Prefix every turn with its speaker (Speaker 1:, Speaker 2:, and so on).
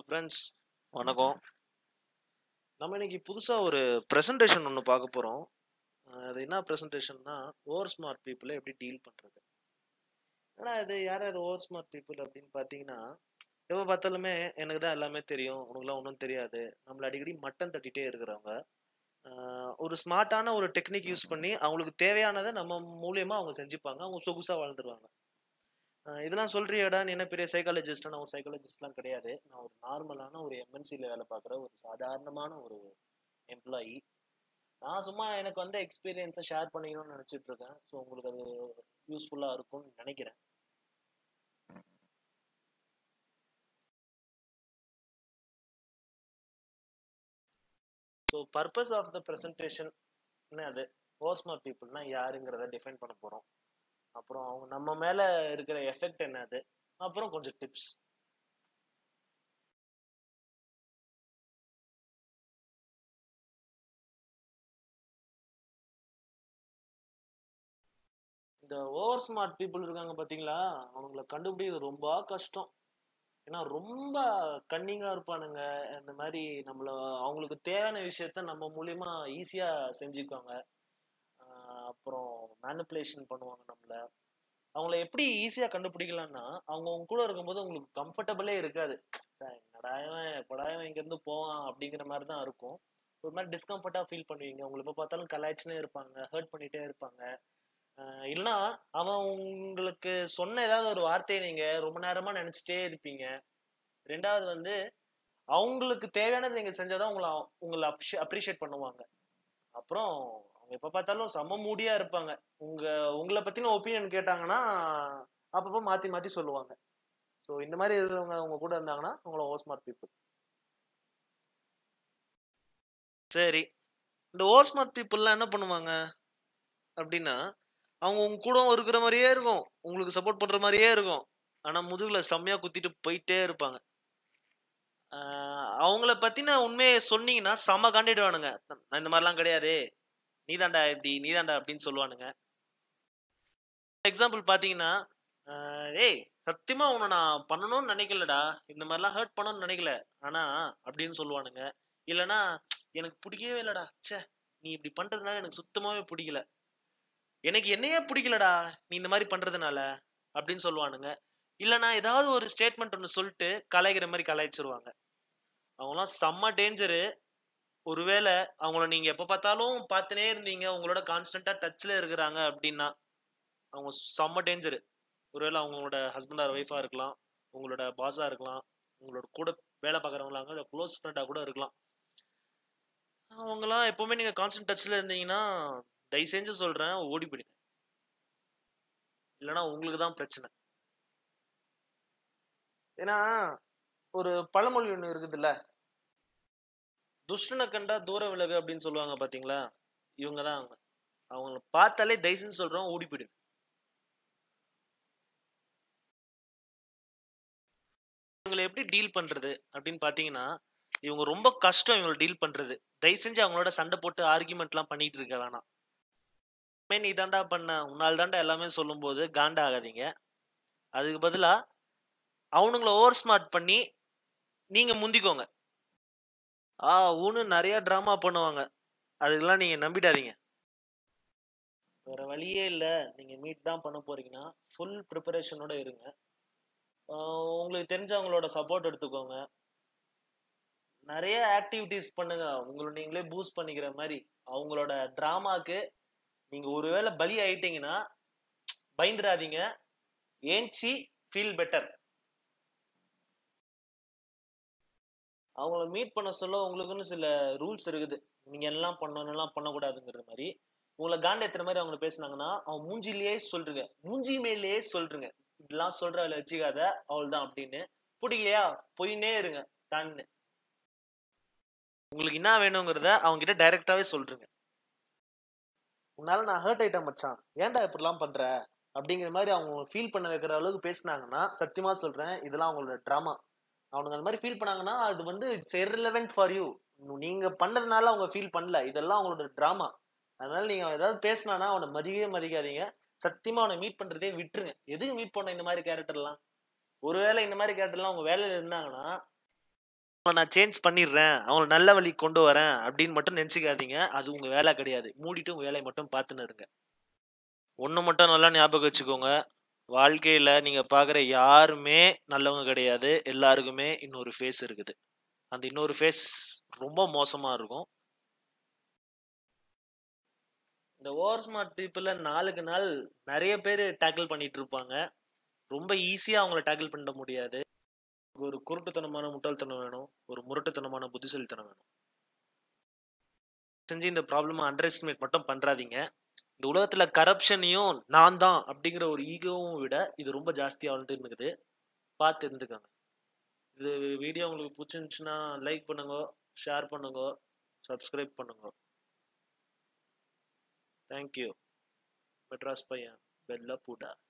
Speaker 1: friends வணக்கம் நம்ம இன்னைக்கு புதுசாக ஒரு ப்ரெசன்டேஷன் ஒன்று பார்க்க போகிறோம் அது என்ன ப்ரெசன்டேஷன்னா ஓவர் ஸ்மார்ட் பீப்புளை எப்படி டீல் பண்ணுறது ஏன்னா இது யார் யார் ஓவர் ஸ்மார்ட் பீப்புள் அப்படின்னு பார்த்தீங்கன்னா எப்போ பார்த்தாலுமே எனக்கு தான் எல்லாமே தெரியும் உனக்குலாம் ஒன்றும் தெரியாது நம்மளை அடிக்கடி மட்டம் தட்டிகிட்டே இருக்கிறவங்க ஆஹ் ஒரு ஸ்மார்ட்டான ஒரு டெக்னிக் யூஸ் பண்ணி அவங்களுக்கு தேவையானதை நம்ம மூலியமாக அவங்க செஞ்சுப்பாங்க அவங்க சொகுசாக வாழ்ந்துருவாங்க ஆஹ் இதெல்லாம் சொல்றியாடா நீ என்ன பெரிய சைக்காலஜிஸ்ட் நான் ஒரு சைக்காலஜிஸ்ட்லாம் கிடையாது நான் ஒரு நார்மலான ஒரு எம்என்சியில் வேலை பார்க்குற ஒரு சாதாரணமான ஒரு எம்ப்ளாயி நான் சும்மா எனக்கு வந்த எக்ஸ்பீரியன்ஸை ஷேர் பண்ணிக்கணும்னு நினச்சிட்டு இருக்கேன் ஸோ உங்களுக்கு அது யூஸ்ஃபுல்லாக இருக்கும்னு நினைக்கிறேன் so purpose of the presentation அது ஓஸ்மார்ட் பீப்புள்னா யாருங்கிறத டிஃபைன் பண்ண போகிறோம் அப்புறம் அவங்க நம்ம மேலே இருக்கிற எஃபெக்ட் என்னது அப்புறம் கொஞ்சம் டிப்ஸ் இந்த ஓவர் ஸ்மார்ட் பீப்புள் இருக்காங்க பார்த்தீங்களா அவங்கள கண்டுபிடிக்கிறது ரொம்ப கஷ்டம் ஏன்னா ரொம்ப கன்னிங்காக இருப்பானுங்க இந்த மாதிரி நம்மள அவங்களுக்கு தேவையான விஷயத்த நம்ம மூலியமா ஈஸியாக செஞ்சுக்குவாங்க ஆஹ் அப்புறம் மேனிப்புலேஷன் பண்ணுவாங்க நம்மள அவங்கள எப்படி ஈஸியாக கண்டுபிடிக்கலாம்னா அவங்க உங்க கூட இருக்கும்போது உங்களுக்கு கம்ஃபர்டபுளே இருக்காது என்னடா இவன் எப்படா இவன் இங்கேருந்து போவான் அப்படிங்கிற மாதிரி தான் இருக்கும் ஒரு மாதிரி டிஸ்கம்ஃபர்ட்டாக ஃபீல் பண்ணுவீங்க உங்களை எப்போ பார்த்தாலும் கலாய்ச்சினே இருப்பாங்க ஹர்ட் பண்ணிகிட்டே இருப்பாங்க ஆஹ் இல்லைன்னா அவன் உங்களுக்கு சொன்ன ஏதாவது ஒரு வார்த்தையை நீங்கள் ரொம்ப நேரமாக நினச்சிட்டே இருப்பீங்க ரெண்டாவது வந்து அவங்களுக்கு தேவையானது நீங்கள் செஞ்சாதான் உங்களை உங்களை அப்ரிஷியேட் பண்ணுவாங்க அப்புறம் அவங்க எப்போ பார்த்தாலும் செம்ம மூடியா இருப்பாங்க உங்க உங்களை பத்தின ஒப்பீனியன் கேட்டாங்கன்னா அப்பப்போ மாத்தி மாத்தி சொல்லுவாங்க ஸோ இந்த மாதிரி இருக்கிறவங்க உங்க கூட இருந்தாங்கன்னா அவங்கள ஓவர் ஸ்மார்ட் பீப்புள் சரி இந்த ஓவர் ஸ்மார்ட் பீப்புளெலாம் என்ன பண்ணுவாங்க அப்படின்னா அவங்க உங்க கூட இருக்கிற மாதிரியே இருக்கும் உங்களுக்கு சப்போர்ட் பண்ற மாதிரியே இருக்கும் ஆனா முதுகுல செம்மையா குத்திட்டு போயிட்டே இருப்பாங்க ஆஹ் அவங்கள பத்தின உண்மையை சொன்னீங்கன்னா செம காண்டிடுவானுங்க நான் இந்த மாதிரிலாம் கிடையாது நீதாண்டா இப்படி நீதாண்டா அப்படின்னு சொல்லுவானுங்க எக்ஸாம்பிள் பார்த்தீங்கன்னா ஆஹ் ஏய் சத்தியமா உன்னை நான் பண்ணணும்னு நினைக்கலடா இந்த மாதிரிலாம் ஹர்ட் பண்ணணும்னு நினைக்கல ஆனா அப்படின்னு சொல்லுவானுங்க இல்லைன்னா எனக்கு பிடிக்கவே இல்லடா ச்சே நீ இப்படி பண்றதுனால எனக்கு சுத்தமாவே பிடிக்கல எனக்கு என்னையே பிடிக்கலடா நீ இந்த மாதிரி பண்றதுனால அப்படின்னு சொல்லுவானுங்க இல்லைன்னா ஏதாவது ஒரு ஸ்டேட்மெண்ட் ஒன்று சொல்லிட்டு கலாய்க்கிற மாதிரி கலாய்ச்சிருவாங்க அவங்களாம் செம்ம டேஞ்சரு ஒருவேளை அவங்கள நீங்க எப்ப பார்த்தாலும் பார்த்துனே இருந்தீங்க உங்களோட கான்ஸ்டன்டா டச்ல இருக்கிறாங்க அப்படின்னா அவங்க செம்ம டேஞ்சரு ஒருவேளை அவங்களோட ஹஸ்பண்ட் ஆர் ஒய்ஃபா இருக்கலாம் உங்களோட பாஸா இருக்கலாம் உங்களோட கூட வேலை பார்க்குறவங்களாங்க இல்லை க்ளோஸ் ஃப்ரெண்டா கூட இருக்கலாம் அவங்களாம் எப்பவுமே நீங்க கான்ஸ்டன்ட் டச்ல இருந்தீங்கன்னா தயவு செஞ்சு சொல்றேன் ஓடி போயிடுங்க இல்லைன்னா உங்களுக்கு தான் பிரச்சனை ஏன்னா ஒரு பழமொழி ஒன்று இருக்குதுல்ல துஷ்டனை கண்டா தூர விலகு அப்படின்னு சொல்லுவாங்க பாத்தீங்களா இவங்க தான் அவங்க அவங்கள பார்த்தாலே தயசுன்னு சொல்றோம் ஓடி போயிடுங்க இவங்களை எப்படி டீல் பண்றது அப்படின்னு பாத்தீங்கன்னா இவங்க ரொம்ப கஷ்டம் இவங்களை டீல் பண்றது தயவு செஞ்சு அவங்களோட சண்டை போட்டு ஆர்குமெண்ட்லாம் பண்ணிட்டு இருக்க வேணாம் "இனிமே நீ தாண்டா பண்ண உன்னால் தாண்டா எல்லாமே சொல்லும்போது காண்டா ஆகாதீங்க அதுக்கு பதிலா அவனுங்கள ஓவர் ஸ்மார்ட் பண்ணி நீங்க முந்திக்கோங்க ஆ ஊனு நிறைய ட்ராமா பண்ணுவாங்க அதுக்கெல்லாம் நீங்க நம்பிடாதீங்க வேற வழியே இல்லை நீங்க மீட் தான் பண்ண போறீங்கன்னா ஃபுல் ப்ரிப்பரேஷனோட இருங்க ஆஹ் உங்களுக்கு தெரிஞ்சவங்களோட சப்போர்ட் எடுத்துக்கோங்க நிறைய ஆக்டிவிட்டிஸ் பண்ணுங்க உங்களை நீங்களே பூஸ்ட் பண்ணிக்கிற மாதிரி அவங்களோட ட்ராமாக்கு நீங்க ஒருவேளை பலி ஆயிட்டீங்கன்னா பயந்துடாதீங்க ஏஞ்சி ஃபீல் பெட்டர் அவங்கள மீட் பண்ண சொல்ல உங்களுக்குன்னு சில ரூல்ஸ் இருக்குது நீங்க எல்லாம் பண்ணணும் எல்லாம் பண்ணக்கூடாதுங்கிற மாதிரி உங்களை காண்டேத்துற மாதிரி அவங்க பேசுனாங்கன்னா அவன் மூஞ்சிலேயே சொல்றீங்க மூஞ்சி மேலேயே சொல்றீங்க இதெல்லாம் சொல்ற வேலை வச்சுக்காத அவள் தான் அப்படின்னு பிடிக்கலையா போயின்னே இருங்க தான்னு உங்களுக்கு என்ன வேணுங்கிறத அவங்க கிட்ட டைரக்டாவே சொல்றீங்க உன்னால நான் ஹர்ட் ஆயிட்டேன் மச்சான் ஏன்டா இப்படிலாம் பண்ற அப்படிங்கிற மாதிரி அவங்க ஃபீல் பண்ண வைக்கிற அளவுக்கு பேசுனாங்கன்னா சத்தியமா சொல்றேன் இதெல்லாம் அவங்களோட ட்ராமா அவனுங்க அந்த மாதிரி ஃபீல் பண்ணாங்கன்னா அது வந்து இட்ஸ் irrelevant ஃபார் யூ நீங்க பண்ணதுனால அவங்க ஃபீல் பண்ணல இதெல்லாம் அவங்களோட ட்ராமா அதனால நீங்க அவன் ஏதாவது பேசினானா அவனை மதிக்கவே மதிக்காதீங்க சத்தியமா அவனை மீட் பண்றதே விட்டுருங்க எதுக்கு மீட் பண்ண இந்த மாதிரி கேரக்டர்லாம் ஒருவேளை இந்த மாதிரி கேரக்டர்லாம் அவங்க வேலையில இருந்தாங்கன்னா நான் சேஞ்ச் பண்ணிடுறேன் அவங்கள நல்ல வழி கொண்டு வரேன் அப்படின்னு மட்டும் நினச்சிக்காதீங்க அது உங்கள் வேலை கிடையாது மூடிட்டு உங்கள் வேலையை மட்டும் பார்த்துன்னு இருங்க ஒன்று மட்டும் நல்லா ஞாபகம் வச்சுக்கோங்க வாழ்க்கையில் நீங்கள் பார்க்குற யாருமே நல்லவங்க கிடையாது எல்லாருக்குமே இன்னொரு ஃபேஸ் இருக்குது அந்த இன்னொரு ஃபேஸ் ரொம்ப மோசமாக இருக்கும் இந்த ஓவர் ஸ்மார்ட் பீப்புளை நாளுக்கு நாள் நிறைய பேர் டேக்கிள் பண்ணிட்டு இருப்பாங்க ரொம்ப ஈஸியாக அவங்கள டேக்கிள் பண்ண முடியாது ஒரு குருட்டுத்தனமான முட்டாள்தனம் வேணும் ஒரு முரட்டுத்தனமான புத்திசாலித்தனம் வேணும் செஞ்சு இந்த ப்ராப்ளமை அண்டர் எஸ்டிமேட் மட்டும் பண்ணுறாதீங்க இந்த உலகத்தில் கரப்ஷனையும் நான் தான் அப்படிங்கிற ஒரு ஈகோவும் விட இது ரொம்ப ஜாஸ்தியாக வளர்ந்துன்னு இருக்குது பார்த்து இருந்துக்கோங்க இது வீடியோ உங்களுக்கு பிடிச்சிருந்துச்சுன்னா லைக் பண்ணுங்க ஷேர் பண்ணுங்க சப்ஸ்கிரைப் பண்ணுங்க தேங்க்யூ மெட்ராஸ் பையன் பெல்லா பூடா